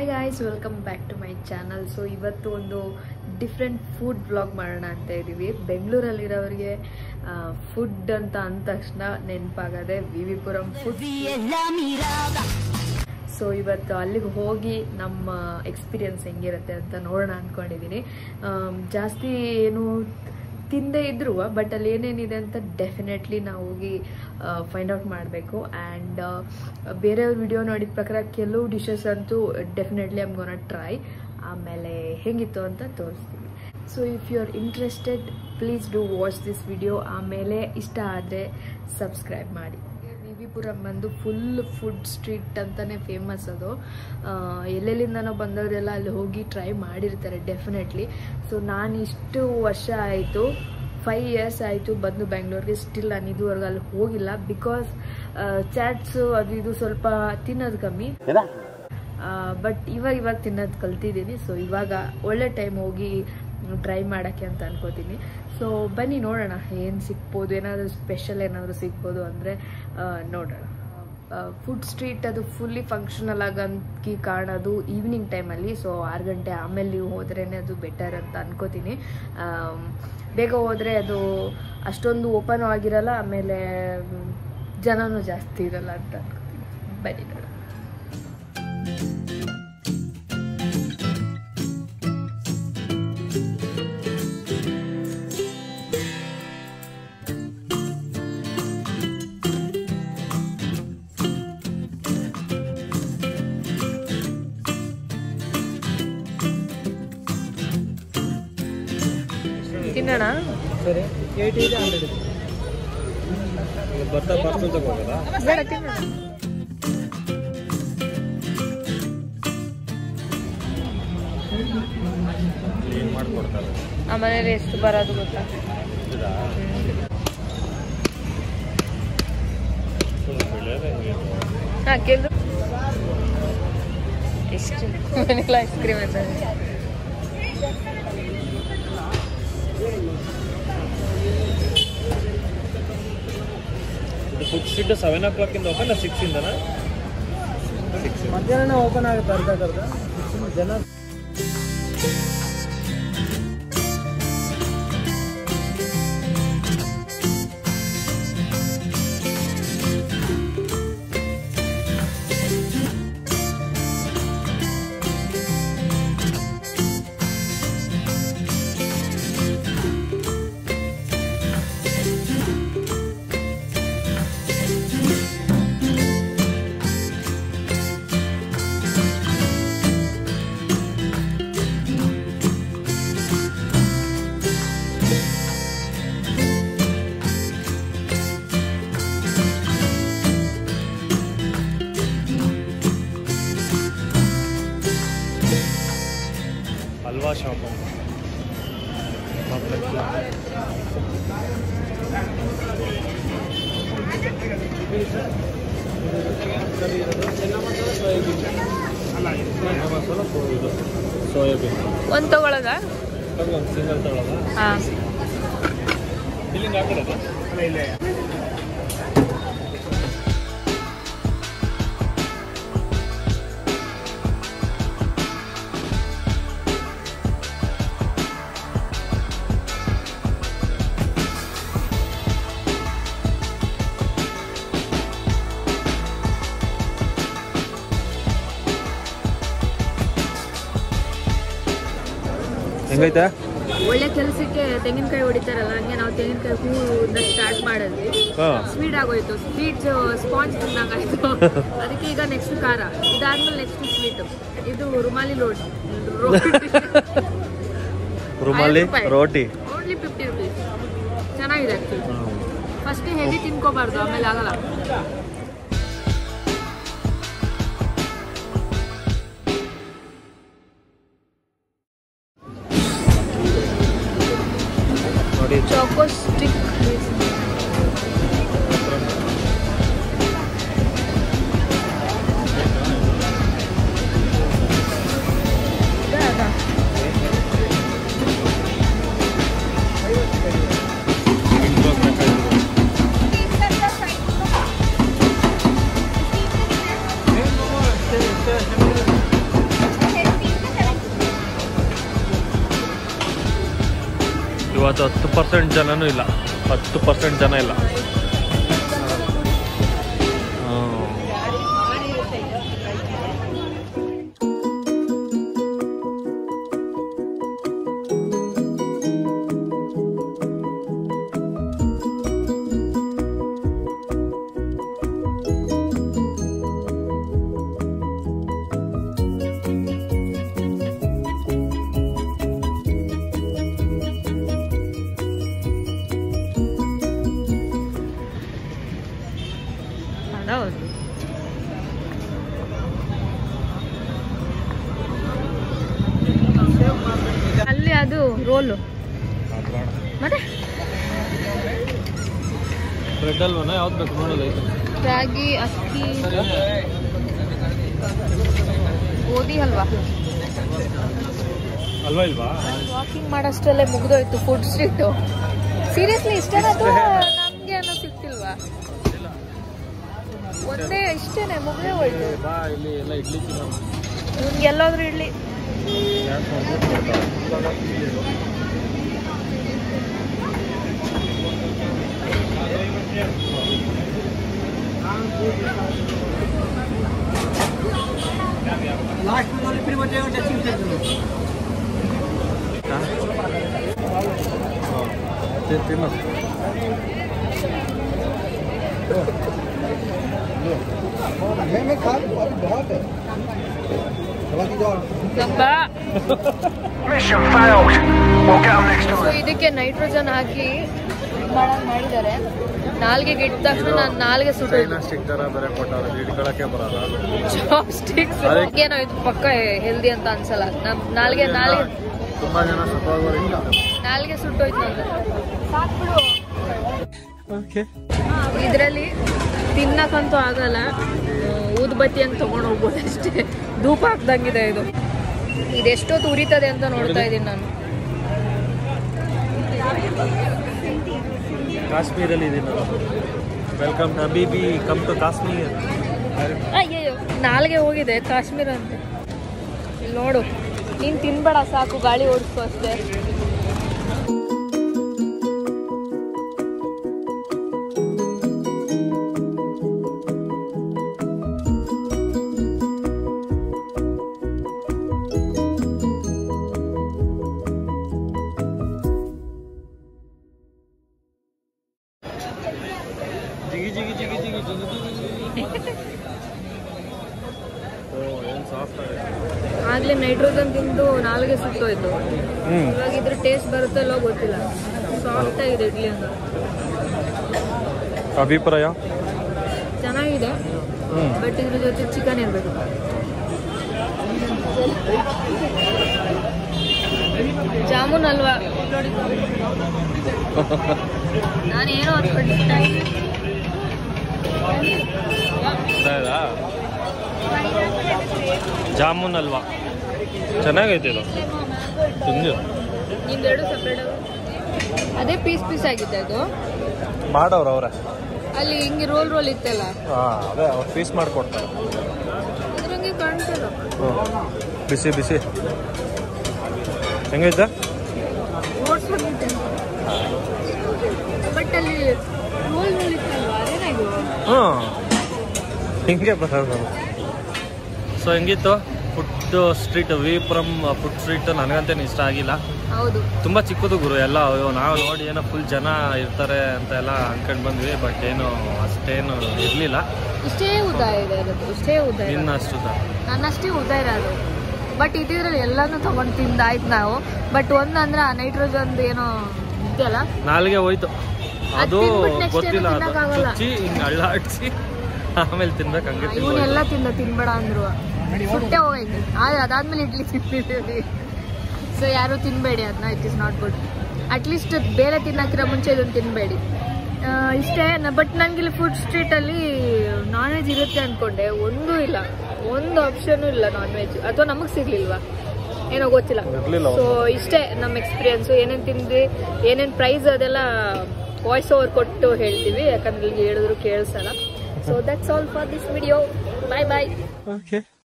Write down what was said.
Hi guys welcome back to my channel so ಇವತ್ತು ಒಂದು different food vlog ಮಾಡೋಣ ಅಂತ ಇದ್ದೀವಿ ಬೆಂಗಳೂರಲ್ಲಿರೋರಿಗೆ ಫುಡ್ ಅಂತ ಅಂದ ತಕ್ಷಣ ನೆನಪಾಗದೆ V V Puram food so ಇವತ್ತು ಅಲ್ಲಿಗೆ ಹೋಗಿ ನಮ್ಮ ಎಕ್ಸ್ಪೀರಿಯನ್ಸ್ ಹೆಂಗಿರುತ್ತೆ ಅಂತ ನೋಡೋಣ ಅಂದ್ಕೊಂಡಿದ್ದೀನಿ ಆಮ್, ಜಾಸ್ತಿ ಏನು ತಿಂದೇ ಇದ್ರು ಬಟ್ ಅಲ್ಲಿ ಏನೇನಿದೆ ಅಂತ ಡೆಫಿನೆಟ್ಲಿ ನಾವು ಹೋಗಿ ಫೈಂಡ್ ಔಟ್ ಮಾಡಬೇಕು ಆ್ಯಂಡ್ ಬೇರೆಯವ್ರ ವಿಡಿಯೋ ನೋಡಿದ ಪ್ರಕಾರ ಕೆಲವು ಡಿಶಸ್ ಅಂತೂ ಡೆಫಿನೆಟ್ಲಿ ಐಮ್ ಗೋನ ಟ್ರೈ ಆಮೇಲೆ ಹೇಗಿತ್ತು ಅಂತ ತೋರಿಸ್ತೀವಿ so if you are interested please do watch this video ಆಮೇಲೆ ಇಷ್ಟ ಆದರೆ ಸಬ್ಸ್ಕ್ರೈಬ್ ಮಾಡಿ ವಿ ವಿ ಪುರಂ ಬಂದು ಫುಲ್ ಫುಡ್ ಸ್ಟ್ರೀಟ್ ಅಂತಾನೆ ಫೇಮಸ್ ಅದು ಆ, ಎಲ್ಲೆಲ್ಲಿಂದನೋ ಬಂದವರೆಲ್ಲ ಅಲ್ಲಿ ಹೋಗಿ ಟ್ರೈ ಮಾಡಿರ್ತಾರೆ ಡೆಫಿನೆಟ್ಲಿ ಸೊ ನಾನು ಇಷ್ಟು ವರ್ಷ ಆಯಿತು ಫೈವ್ ಇಯರ್ಸ್ ಆಯಿತು ಬಂದು ಬೆಂಗಳೂರಿಗೆ ಸ್ಟಿಲ್ ನಾನು ಇದುವರೆಗೂ ಅಲ್ಲಿ ಹೋಗಿಲ್ಲ ಬಿಕಾಸ್ ಚಾಟ್ಸು ಅದು ಇದು ಸ್ವಲ್ಪ ತಿನ್ನೋದು ಕಮ್ಮಿ ಬಟ್ ಇವಾಗ ಇವಾಗ ತಿನ್ನೋದು ಕಲ್ತಿದ್ದೀನಿ ಸೊ ಇವಾಗ ಒಳ್ಳೆ ಟೈಮ್ ಹೋಗಿ ಟ್ರೈ ಮಾಡೋಕ್ಕೆ ಅಂತ ಅನ್ಕೋತೀನಿ ಸೊ ಬನ್ನಿ ನೋಡೋಣ ಏನು ಸಿಗ್ಬೋದು ಏನಾದರೂ ಸ್ಪೆಷಲ್ ಏನಾದರೂ ಸಿಗ್ಬೋದು ಅಂದರೆ ನೋಡೋಣ ಫುಡ್ ಸ್ಟ್ರೀಟ್ ಅದು ಫುಲ್ಲಿ ಫಂಕ್ಷನಲ್ ಆಗಂಕಿ ಕಾಣೋದು ಈವ್ನಿಂಗ್ ಟೈಮಲ್ಲಿ ಸೊ ಆರು ಗಂಟೆ ಆಮೇಲೆ ನೀವು ಹೋದ್ರೇ ಅದು ಬೆಟರ್ ಅಂತ ಅನ್ಕೋತೀನಿ ಆಮ್, ಬೇಗ ಹೋದರೆ ಅದು ಅಷ್ಟೊಂದು ಓಪನ್ ಆಗಿರಲ್ಲ ಆಮೇಲೆ ಮ್, ಜನನೂ ಜಾಸ್ತಿ ಇರಲ್ಲ ಅಂತ ಅನ್ಕೋತೀನಿ ಬನ್ನಿ ನೋಡೋಣ ತಿನ್ನೋಣ ಸರಿ ಏಯ್ಟಿ ಇದೆ ಹಂಡ್ರೆಡ್ ಇದೆ ಬರ್ತಾ ಪಾರ್ಸಲ್ ತಗೋಬೋದಾ ಬೇಡ ತಿನ್ನೋಣ ಏನು ಮಾಡ್ಕೊಡ್ತಾರೆ ಆ ಮನೇಲಿ ಎಷ್ಟು ಬರೋದು ಗೊತ್ತಾ ಇದಾ ಬೆಳೆಯೋದೇ ಹಾಂ ಕೇಳಿದ್ರು ಎಷ್ಟು ವೆನಿಲಾ ಐಸ್ ಕ್ರೀಮ್ ಅಂತ ಇದು ಫುಡ್ ಸ್ಟ್ರೀಟ್ ಸೆವೆನ್ ಓ ಕ್ಲಾಕಿಂದ ಓಪನ್ ಸಿಕ್ಸ್ ಇಂದನಾ ಸಿಕ್ಸ್ ಮಧ್ಯಾಹ್ನ ಓಪನ್ ಆಗುತ್ತೆ ಅರ್ಧ ಅರ್ಧ ಜನ ಹಲ್ವಾ ಶಾಪ್ ಇದು ಸೋಯಾಬೀನ್ ಒಂದು ತಗೊಳ್ಳೋದ ಒಂದು ಸಿಂಗಲ್ ತಗೊಳ್ಳೋದ ಹಾಂ ಬಿಲ್ಲಿಂಗ್ ಹಾಕಿರೋದು ಹೆಂಗೈತೆ ಒಳ್ಳೆ ಕೆಲಸಕ್ಕೆ ತೆಂಗಿನಕಾಯಿ ಹೊಡಿತಾರಲ್ಲ ಹಂಗೆ ನಾವು ತೆಂಗಿನಕಾಯಿ ಹೂವಿಂದ ಸ್ಟಾರ್ಟ್ ಮಾಡಿದ್ವಿ ಹಾಂ ಸ್ವೀಟ್ ಆಗೋಯ್ತು ಸ್ವೀಟ್ ಸ್ಪಾಂಜ್ ತಿನ್ನಂಗಾಯ್ತು ಅದಕ್ಕೆ ಈಗ ನೆಕ್ಸ್ಟ್ ಖಾರ ಇದಾದ್ಮೇಲೆ ನೆಕ್ಸ್ಟ್ ಸ್ವೀಟ್ ಇದು ರುಮಾಲಿ ಲೋಡ್ ರುಮಾಲಿ ಐವತ್ತು ರೂಪಾಯಿ. ರೋಟಿ ಓನ್ಲಿ ಫಿಫ್ಟಿ ರುಪೀಸ್ ಚೆನ್ನಾಗಿದೆ ಆ್ಯಕ್ಚುಲಿ ಫಸ್ಟ್ ಹೆವಿ ತಿನ್ಕೋಬಾರ್ದು ಆಮೇಲೆ ಆಗಲ್ಲ ನೋಡಿ ಚಾಕೋ ಸ್ಟಿಕ್ Thank ಇವತ್ತು ಹತ್ತು ಪರ್ಸೆಂಟ್ ಜನನೂ ಇಲ್ಲ ಹತ್ತು ಪರ್ಸೆಂಟ್ ಜನ ಇಲ್ಲ ಹ್ಮ್. ಹೌದು ಅಲ್ಲಿ ಅದು ರೋಲು ಮತ್ತೆ ಬ್ರೆಡ್ ಅಲ್ವನ ಯಾವ್ದು ಬೇಕು ನೋಡೋದೈತೆ ರಾಗಿ ಅಕ್ಕಿ ಗೋಧಿ ಹಲ್ವಾ ಅಲ್ವಾ ಇಲ್ವಾ ವಾಕಿಂಗ್ ಮಾಡೋಷ್ಟರಲ್ಲೇ ಮುಗ್ದೋಯ್ತು ಫುಡ್ ಸ್ಟ್ರೀಟು ಸೀರಿಯಸ್ಲಿ ಇಷ್ಟೇನಾ ಅಥವಾ ನಮ್ಗೆ ಅನ್ನೋ ಸಿಗ್ತಿಲ್ವಾ ಒಂದೇ ಇಷ್ಟೇನೆ ಮುಗ್ದೇ ಹೋಯ್ತು ಬಾ ಇಲ್ಲಿ ಎಲ್ಲ ಇಡ್ಲಿ ತಿನ್ನೋಣ ಇವ್ನಿಗೆ ಎಲ್ಲಾದ್ರೂ ಇಡ್ಲಿ लास्ट में बोले फिर बचेगा टेस्टिंग सेंटर ತಿನ್ನು मैं मैं खा लूँ अभी बहुत है बाकी जो ಗಬ್ಬಾ Mission failed. We'll get them next so time. ಇದಕ್ಕೆ ನೈಟ್ರೋಜನ್ ಹಾಕಿ ಮಾಡಂಗ್ ಮಾಡಿದ್ದಾರೆ ನಾಲ್ಗೆಗೆ ಇಟ್ಟ ತಕ್ಷಣ ನಾನು ನಾಲ್ಗೆ ಸುಟ್ಟೋಯ್ತು ಸ್ಟಿಕ್ ತರ ಬೇರೆ ಕೊಟ್ಟವ್ರೆ ಹಿಡ್ಕೊಳಕ್ಕೆ ಬರಲ್ಲ ಚಾಪ್ ಸ್ಟಿಕ್ಸ್ ಅದಕ್ಕೆ- ಏನೋ ಇದು ಪಕ್ಕ ಹೆಲ್ದಿ ಅಂತ ಅನ್ಸಲ್ಲ ನಮ್ ನಾಲ್ಗೆ ನಾಲ್ಗೆ ತುಂಬಾ ಜನ ಸುತ್ತೋಗೋರು ಇಲ್ಲ ನಾಲ್ಗೆ ಸುಟ್ಟೋಯ್ತು ನಂದು ಸಾಕ್ಬಿಡು ಓಕೆ ಇದರಲ್ಲಿ ತಿನ್ನಕ್ಕಂತೂ ಆಗಲ್ಲ ಊದ್ಬತ್ತಿ ಅಂತ ತಗೊಂಡು ಹೋಗ್ಬೋದು ಅಷ್ಟೇ ಧೂಪ ಹಾಕ್ದಂಗಿದೆ ಇದು ಇದೆಷ್ಟೊತ್ತು ಉರಿತದೆ ಅಂತ ನೋಡ್ತಾ ಇದ್ದೀನಿ ನಾನು ಕಾಶ್ಮೀರಲ್ಲಿ ಇದೀನಿ ನಾನು ವೆಲ್ಕಮ್ ಹಬೀಬಿ ಕಮ್ ಟು ಕಾಶ್ಮೀರ್ ಅಯ್ಯಯ್ಯೋ ನಾಲ್ಗೆ ಹೋಗಿದೆ ಕಾಶ್ಮೀರ ಅಂತ ಇಲ್ಲಿ ನೋಡು ನೀನು ತಿನ್ಬೇಡ ಸಾಕು ಗಾಳಿ ಓಡಿಸ್ಕೊ ಅಷ್ಟೇ ಜಿಗಿ ಜಿಗಿ ಜಿಗಿ ಜಿಗಿ ಜಿಗಿ ಜಿಗಿ ಓ ಏನು ಸಾಫ್ಟ್ ಆಗಿದೆ ಆಗ್ಲೇ ನೈಟ್ರೋಜನ್ ತಿಂದು ನಾಲ್ಗೆ ಸುಟ್ಟೋಯ್ತು ಹ್ಞೂ ಇವಾಗ ಇದ್ರ ಟೇಸ್ಟ್ ಬರುತ್ತೋ ಇಲ್ಲೋ ಗೊತ್ತಿಲ್ಲ ಸಾಫ್ಟ್ ಆಗಿದೆ ಇಡ್ಲಿ ಅಂತ ಅಭಿಪ್ರಾಯ ಚೆನ್ನಾಗಿದೆ ಹ್ಞೂ ಬಟ್ ಇದ್ರ ಜೊತೆ ಚಿಕನ್ ಇರಬೇಕು ಜಾಮೂನ್ ಅಲ್ವಾ ನಾನೇನೋ ಅನ್ಕೊಂಡಿದ್ದೆ ಹೌದಾ ಜಾಮೂನ್ ಅಲ್ವಾ ಚೆನ್ನಾಗೈತೆ ಇದು ತಿಂದು ನಿಮ್ದೆರಡು ಸಪ್ರೇಟ್ ಅದೇ ಪೀಸ್ ಪೀಸ್ ಆಗಿದೆ ಅದು ಮಾಡೋರು ಅವ್ರೆ ಅಲ್ಲಿ ಹಿಂಗೆ ರೋಲ್ ರೋಲ್ ಇತ್ತಲ್ಲ ಹಾಂ ಅದೇ ಅವ್ರು ಪೀಸ್ ಮಾಡಿಕೊಡ್ತಾರೆ ಅದ್ರಂಗೆ ಕಾಣ್ತದ ಹ್ಞೂ ಬಿಸಿ ಬಿಸಿ ಹೆಂಗೈತೆ ಓಡಿಸ್ಕೊಂಡಿದ್ದೆ ಬಟ್ ಅಲ್ಲಿ ರೋಲ್ ರೋಲ್ ಇತ್ತಲ್ವಾ ಅದೇನಾಗಿದೆ ಹ್ಞೂ ಹಿಂಗೆ ಬರೋದು ಸೊ ಹೆಂಗಿತ್ತು food street Vipuram food street ನನಗಂತೇನು ಇಷ್ಟ ಆಗಿಲ್ಲ ಹೌದು ತುಂಬ ಚಿಕ್ಕದು ಗುರು ಎಲ್ಲ ಅಯ್ಯೋ ನಾವು ನೋಡಿ ಏನೋ ಫುಲ್ ಜನ ಇರ್ತಾರೆ ಅಂತ ಎಲ್ಲ ಅನ್ಕೊಂಡು ಬಂದ್ವಿ ಬಟ್ ಏನು ಅಷ್ಟೇನು ಇರಲಿಲ್ಲ ಇಷ್ಟೇ ಉದ್ದ ಇದೆ ಇರೋದು ಇಷ್ಟೇ ಉದ್ದ ನಿನ್ನ ಇರೋದು ಅಷ್ಟು ನನ್ನಷ್ಟೇ ಉದ್ದ ಇರೋದು ಬಟ್ ಇದ್ರಲ್ಲಿ ಎಲ್ಲಾನು ತಗೊಂಡು ತಿಂದಾಯ್ತು ನಾವು ಬಟ್ ಒಂದಂದ್ರೆ ಆ ನೈಟ್ರೋಜನ್ ಏನೋ ಇದೆಯಲ್ಲ ನಾಲ್ಗೆ ಹೋಯ್ತು ಅದು ತಿಂದ್ಬಿಟ್ಟು next ಗೊತ್ತಿಲ್ಲ ಏನು ಅದು ತಿನ್ನಕ್ಕಾಗಲ್ಲ. ಚುಚ್ಚಿ ಹಿಂಗೆ ಅಳ್ಳಾಡ್ಸಿ ಆಮೇಲೆ ತಿನ್ಬೇಕು ಹಂಗೆ ಇವನ್ನೆಲ್ಲ ತಿನ್ಬೋದು ತಿಂದ ತಿನ್ಬೇಡ ಅಂದ್ರು ಸುಟ್ಟೆ ಹೋಗೈತೆ ಆದ್ರೆ ಅದಾದ್ಮೇಲೆ ಇಡ್ಲಿ ತಿಂತಿದ್ದೀವಿ ಸೊ ಯಾರು ತಿನ್ಬೇಡಿ ಅದನ್ನ it is not good at least ಬೇರೆ ತಿನ್ನಕ್ಕಿರ ಮುಂಚೆ ಇದನ್ನು ತಿನ್ಬೇಡಿ ಆ, ಇಷ್ಟೇ ಬಟ್ ನನಗೆ ಇಲ್ಲಿ ಫುಡ್ ಸ್ಟ್ರೀಟಲ್ಲಿ ನಾನ್ ವೆಜ್ ಇರುತ್ತೆ ಅಂದ್ಕೊಂಡೆ ಒಂದೂ ಇಲ್ಲ ಒಂದು ಆಪ್ಷನು ಇಲ್ಲ ನಾನ್ ವೆಜ್ ಅಥವಾ ನಮಗೆ ಸಿಗ್ಲಿಲ್ವಾ ಏನೋ ಗೊತ್ತಿಲ್ಲ ಇರ್ಲಿಲ್ಲ ಸೊ ಇಷ್ಟೇ ನಮ್ಮ ಎಕ್ಸ್ಪೀರಿಯನ್ಸು ಏನೇನು ತಿಂದ್ವಿ ಏನೇನು ಪ್ರೈಸ್ ಅದೆಲ್ಲ ವಾಯ್ಸ್ ಓವರ್ ಕೊಟ್ಟು ಹೇಳ್ತೀವಿ ಯಾಕಂದ್ರೆ ಇಲ್ಲಿ ಹೇಳಿದ್ರು ಕೇಳಿಸಲ್ಲ so that's all for this video bye bye okay